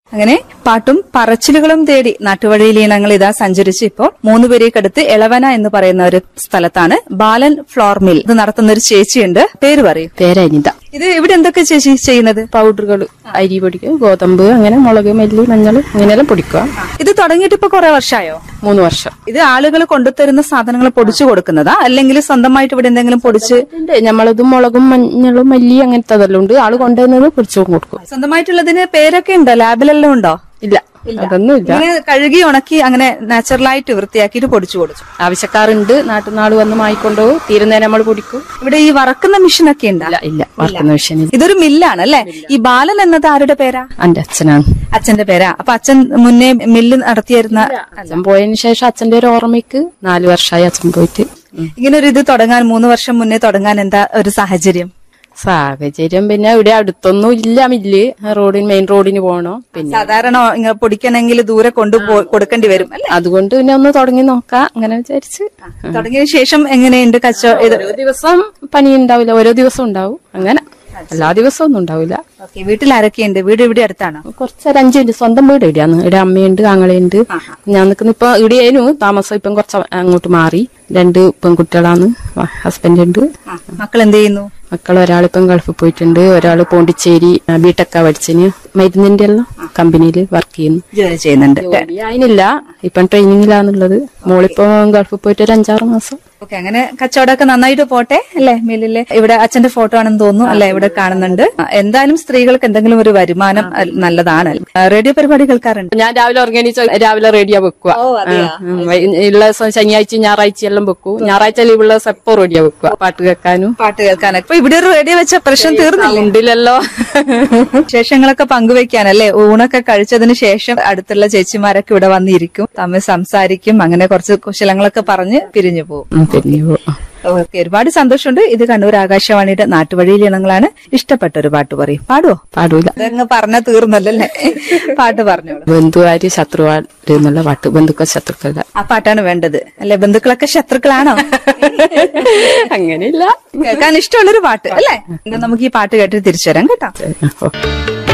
അങ്ങനെ പാട്ടും പറച്ചിലുകളും തേടി നാട്ടുവഴിയിൽ ഇനങ്ങൾ ഇതാ സഞ്ചരിച്ച് ഇപ്പോൾ മൂന്നുപേരേക്കടുത്ത് എളവന എന്ന് പറയുന്ന ഒരു സ്ഥലത്താണ് ബാലൻ ഫ്ലോർ മിൽ ഇത് നടത്തുന്ന ഒരു ചേച്ചിയുണ്ട് പേര് പറയൂ പേരനിത ഇത് ഇവിടെ എന്തൊക്കെ ചേച്ചി ചെയ്യുന്നത് പൗഡറുകൾ അരി പൊടിക്കുക ഗോതമ്പ് അങ്ങനെ മുളക് മല്ലി മഞ്ഞൾ ഇങ്ങനെയെല്ലാം പൊടിക്കുക ഇത് തുടങ്ങിയിട്ട് ഇപ്പൊ കുറെ വർഷമായോ മൂന്ന് വർഷം ഇത് ആളുകൾ കൊണ്ടുതരുന്ന സാധനങ്ങൾ പൊടിച്ചു കൊടുക്കുന്നതാ അല്ലെങ്കിൽ സ്വന്തമായിട്ട് ഇവിടെ എന്തെങ്കിലും പൊടിച്ച് ഉണ്ട് നമ്മളത് മുളകും മഞ്ഞളും മല്ലി അങ്ങനത്തെ അതെല്ലാം ഉണ്ട് ആള് കൊണ്ടുവന്നത് പൊടിച്ചു കൊടുക്കും സ്വന്തമായിട്ടുള്ളതിന് പേരൊക്കെ ഉണ്ടോ ലാബിലെല്ലാം ഉണ്ടോ ഇല്ല അതൊന്നും ഇല്ല ഇങ്ങനെ കഴുകി ഉണക്കി അങ്ങനെ നാച്ചുറലായിട്ട് വൃത്തിയാക്കിയിട്ട് പൊടിച്ചു കൊടുക്കും ആവശ്യക്കാരുണ്ട് നാട്ടുനാള് വന്ന് വാങ്ങിക്കൊണ്ടുപോകും തീരുന്നേരം നമ്മൾ പൊടിക്കും ഇവിടെ ഈ വറക്കുന്ന മെഷീനൊക്കെ ഉണ്ട് ഇല്ല ഇല്ല വറക്കുന്ന മെഷീനിൽ ഇതൊരു മില്ലാണ് അല്ലെ ഈ ബാലൻ എന്നത് ആരുടെ പേരാ എന്റെ അച്ഛനാണ് അച്ഛന്റെ പേരാ അപ്പൊ അച്ഛൻ മുന്നേ മില്ല് നടത്തിയിരുന്ന അച്ഛൻ പോയതിന് ശേഷം അച്ഛന്റെ ഒരു ഓർമ്മയ്ക്ക് നാല് വർഷമായി അച്ഛൻ പോയിട്ട് ഉം. ഇങ്ങനെ ഒരു ഇത് തുടങ്ങാൻ മൂന്ന് വർഷം മുന്നേ തുടങ്ങാൻ എന്താ ഒരു സാഹചര്യം സാഹചര്യം പിന്നെ ഇവിടെ അടുത്തൊന്നും ഇല്ല മില്ല് റോഡിന് മെയിൻ റോഡിന് പോകണോ പിന്നെ സാധാരണ ഇങ്ങനെ പൊടിക്കണമെങ്കിൽ ദൂരെ കൊണ്ടു കൊടുക്കേണ്ടി വരും അല്ലെ അതുകൊണ്ട് പിന്നെ ഒന്ന് തുടങ്ങി നോക്കാം അങ്ങനെ വിചാരിച്ച് തുടങ്ങിയതിനു ശേഷം എങ്ങനെയുണ്ട് കച്ചോ ഇത് ഓരോ ദിവസം പണി ഉണ്ടാവില്ല ഓരോ ദിവസം ഉണ്ടാവും അങ്ങനെ എല്ലാ ദിവസവും ഒന്നും ഉണ്ടാവില്ല ഓക്കെ വീട്ടിൽ ആരൊക്കെയുണ്ട് വീട് ഇവിടെ അടുത്താണോ കുറച്ചൊരു അഞ്ച് മിനിറ്റ് സ്വന്തം വീട് ഇവിടെയാണ് ഇവിടെ അമ്മയുണ്ട് ആങ്ങളയുണ്ട് ഞാൻ നിൽക്കുന്ന ഇപ്പൊ ഇവിടെയായിരുന്നു താമസം ഇപ്പം കുറച്ച് അങ്ങോട്ട് മാറി രണ്ട് പെൺകുട്ടികളാണ് ഹസ്ബൻഡ് ഉണ്ട് മക്കൾ എന്ത് ചെയ്യുന്നു മക്കൾ ഒരാളിപ്പം ഗൾഫിൽ പോയിട്ടുണ്ട് ഒരാള് പോണ്ടിച്ചേരി ബിടെക്ക പഠിച്ചിന് മരുന്നിന്റെ എല്ലാം കമ്പനിയിൽ വർക്ക് ചെയ്യുന്നു ജോലി ചെയ്യുന്നുണ്ട് ജോലി ആയിനില്ല ഇപ്പം ട്രെയിനിങ്ങിലാന്നുള്ളത് മോളിപ്പോ ഗൾഫിൽ പോയിട്ട് ഒരു അഞ്ചാറ് മാസം ഓക്കെ അങ്ങനെ കച്ചവടമൊക്കെ നന്നായിട്ട് പോട്ടെ അല്ലെ മില്ലില് ഇവിടെ അച്ഛന്റെ ഫോട്ടോ ആണെന്ന് തോന്നുന്നു അല്ലെ ഇവിടെ കാണുന്നുണ്ട് ആ, എന്തായാലും സ്ത്രീകൾക്ക് എന്തെങ്കിലും ഒരു വരുമാനം അൽ- നല്ലതാണ് ആ, റേഡിയോ പരിപാടി കേൾക്കാറുണ്ട് ഞാൻ രാവിലെ ഓർഗനൈസ് രാവിലെ റേഡിയോ വെക്കുക ഉള്ള ദിവസം ശനിയാഴ്ച ഞായറാഴ്ച എല്ലാം വെക്കും ഞായറാഴ്ച ലീവുള്ള ദിവസം എപ്പോ റേഡിയോ വെക്കുക പാട്ട് കേൾക്കാനും പാട്ട് കേൾക്കാനൊക്കെ ഇപ്പൊ ഇവിടെ ഒരു റേഡിയോ വെച്ച പ്രശ്നം തീർന്നില്ല ഉണ്ടില്ലല്ലോ വിശേഷങ്ങളൊക്കെ പങ്കുവെക്കാനല്ലേ ഊണൊക്കെ കഴിച്ചതിന് ശേഷം അടുത്തുള്ള ചേച്ചിമാരൊക്കെ ഇവിടെ വന്നിരിക്കും തമ്മിൽ സംസാരിക്കും അങ്ങനെ കുറച്ച് കുശലങ്ങളൊക്കെ പറഞ്ഞ് പിരിഞ്ഞു പോകും ഉം, പിന്നെ പോ- ഓക്കെ ഒരുപാട് സന്തോഷമുണ്ട് ഇത് കണ്ണൂർ ആകാശവാണിയുടെ നാട്ടുവഴിയിൽ ഇനങ്ങളാണ് ഇഷ്ടപ്പെട്ട ഒരു പാട്ട് പറയും പാടുവോ പാടൂല അതങ്ങ് പറഞ്ഞ തീർന്നല്ലേ പാട്ട് പറഞ്ഞോളൂ ബന്ധുവാര് ശത്രുവാര് എന്നുള്ള പാട്ട് ബന്ധുക്കൾ ശത്രുക്കളല്ല ആ പാട്ടാണ് വേണ്ടത് അല്ലെ ബന്ധുക്കളൊക്കെ ശത്രുക്കളാണോ അങ്ങനെയില്ല കേൾക്കാൻ ഇഷ്ടമുള്ളൊരു പാട്ട് അല്ലേ എന്നാ നമുക്ക് ഈ പാട്ട് കേട്ട് തിരിച്ചു വരാം കേട്ടോ ഓക്കെ